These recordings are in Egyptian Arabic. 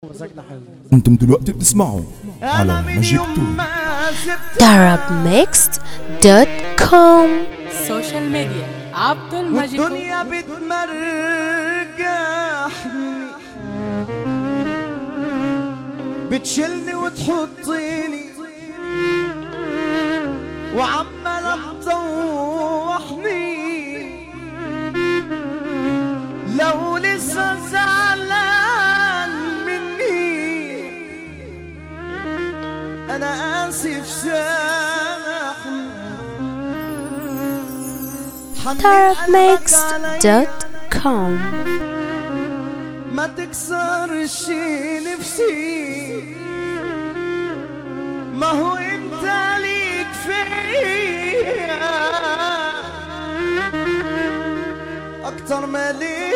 مزاجنا حلو انتم دلوقتي بتسمعوا على ماجيك تو darabmixed.com سوشيال ميديا عبد المجيد والدنيا بتمرجحني بتشيلني وتحطيني وعمالة تطوحني لو لسه زعلان مني انا اسف سامحني حنين قلبك عليا darabmixed.com ما تكسرش نفسي ما هو انت ليك فيا اكتر ما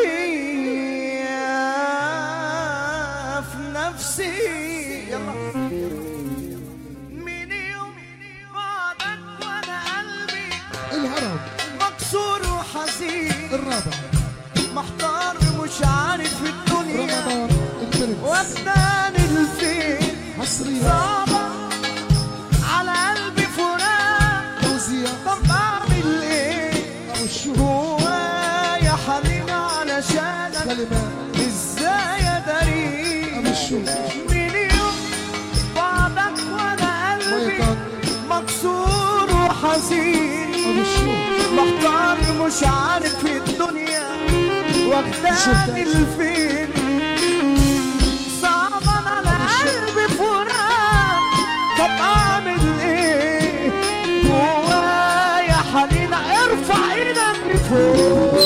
ليا في نفسي يلا من يوم بعدك وانا قلبي الهرم مكسور وحزين الرابع محتار مش عارف الدنيا رمضان البرنس وابنان الفين حصريا صعبة على قلبي فراق توزيع طب اعمل ايه ابو الشهور جوايا حنين علشانك كلمات ازاي اداري ابو الشهور من يوم بعدك وانا قلبي ميطان مكسور وحزين ابو الشهور محتار مش عارف في الدنيا واخداني لفين صعبا على قلبي فراق طب اعمل ايه جوايا حنين ارفع ايدك لفوق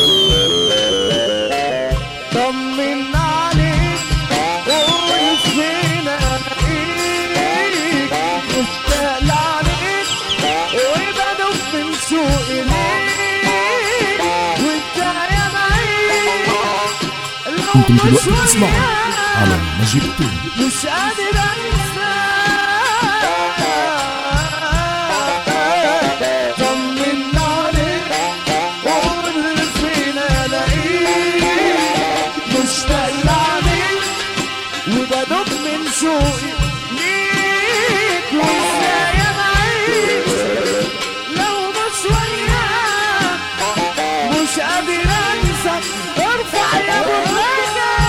طمن عليك قول فين الاقيك مشتاق عليك وبدوب من سوق ليك وانت يا معين لو انتم مش دلوقتي بتسمعوا وياك على ماجيك تو مش قادر انساك طمن عليك قول فين الاقيك مشتاق عليك وبدوب من شوقي ليك وازاي معيش لو مش وياك مش قادر انساك ارفع يا ابو الرجال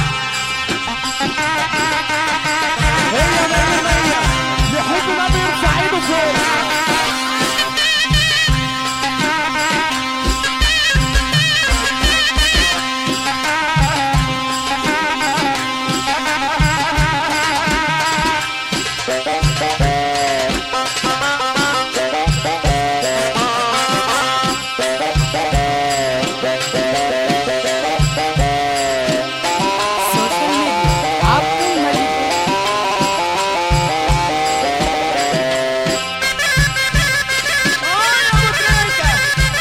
هي مية مية يحب ما بيرفع ايده فوق سوشيال ميديا عبد المجيد اه يا ابو تريكة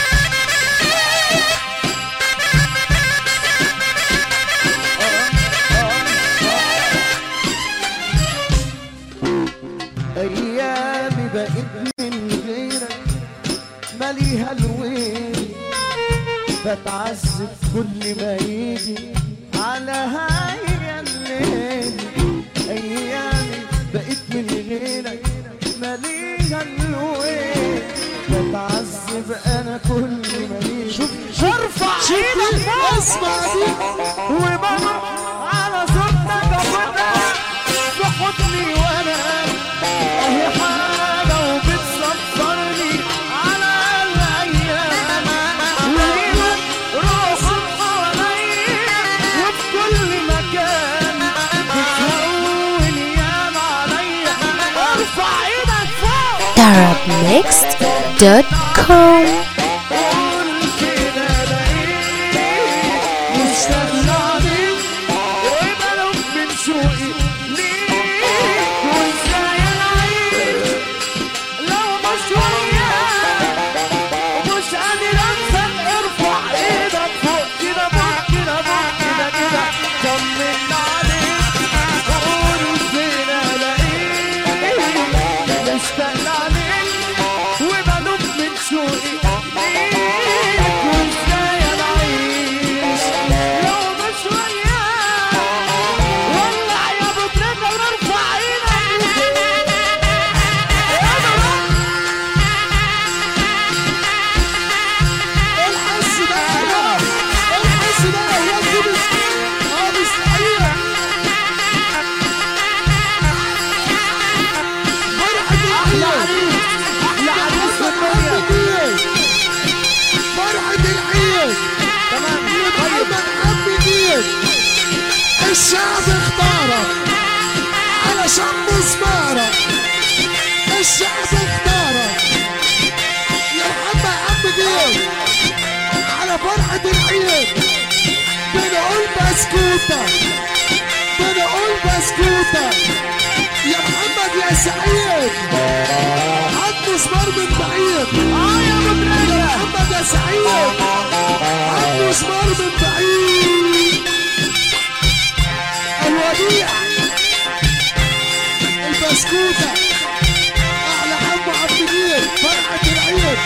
ايامي بقت من غيرك ماليها الويل بتعذب كل ما يجي على هاي الليل ايامي بقت من غيرك ماليها الويل بتعذب انا كل ما يجي شوف ارفع ايدك فوق اسمع دي وبمر على صوتك ابدا في حضني وانا اهي حاجه وبتصفرني على الايام وليلك روحك حواليا وفي كل مكان بتهون ياما عليا ارفع ايدك فوق darabmixed.com قول كده الاقيك مشتاق عليك وبلوم من شوقي ليك وازاي العيش لو مش وياك ومش قادر انساك ارفع ايدك فوق كده فوق كده فوق كده كده طمن عليك وقول فين الاقيك مشتاق عليك وبلوم من شوقي الشعب اختارك علشان مسمارك الشعب اختارك يا محمد عم جيل على فرحة العيد بنقول بسكوتة بنقول بسكوتة يا محمد يا سعيد هات مسمار من بعيد اه يا مدرسة يا محمد يا سعيد هات مسمار من بعيد الوديع البسكوتة أحلى حمو عبد الجليل فرحة العيد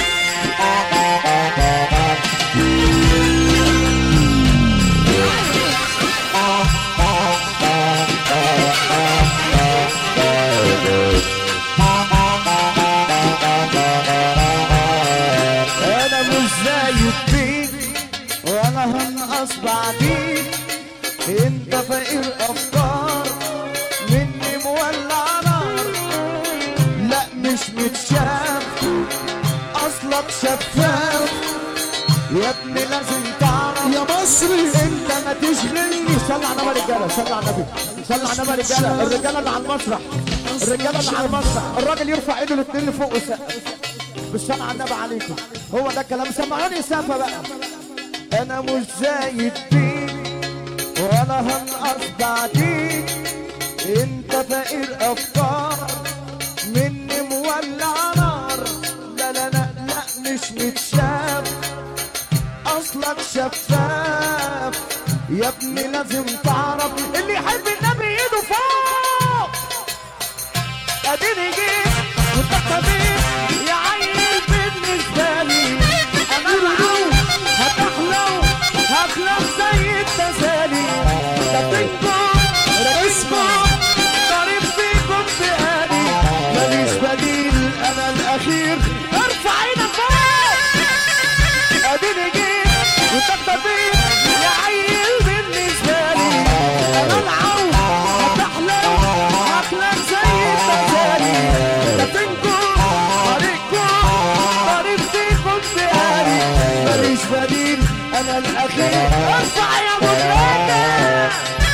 انا مش زيك فيك وانا هنقص بعديك انت فقير افكار مني مولع نار لا مش متشاف اصلك شفاف يا ابني لازم تعرف يا مصري انت ما تشغلني صل على النبي رجاله صل على النبي صل على النبي رجاله الرجاله اللي على المسرح الرجاله اللي على المسرح الراجل يرفع ايده الاثنين لفوق وسقف بالصلاة على النبي عليكم هو ده الكلام سمعوني سافة بقى انا مش زايد فيك ولا هنقص بعديك انت فقير افكار مني مولع نار لا لا لا لا مش متشاف اصلك شفاف يا ابني لازم تعرف اللي يحب النبي ايده فوق اديني جيت وانت طبيب يا عيل بالنسبه لي انا العون هتحلو هخلق زي التسالي ده فيكم اسمه ضارب فيكم بقالي ماليش بديل انا الاخير ارفع ايدك فوق اديني جيت وانت طبيب يا عيل بالنسبه لي انا العون هتحلو هخلق زي التسالي ده فيكم طريقكم طريق فيكم بقالي ماليش بديل انا الاخير ارفع يا مدركه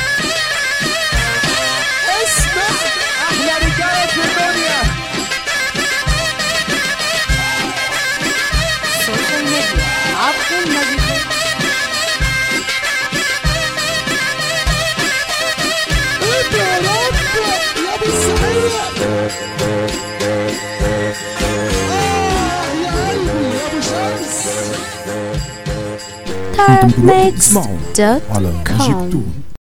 اسمع احلى رجاله في الدنيا سوشيال ميديا عبد المجيد انت يا رب يا ابو السعيد اه يا قلبي يا ابو شمس انتم دلوقتي بتسمعوا على ماجيك tarabmix.com تو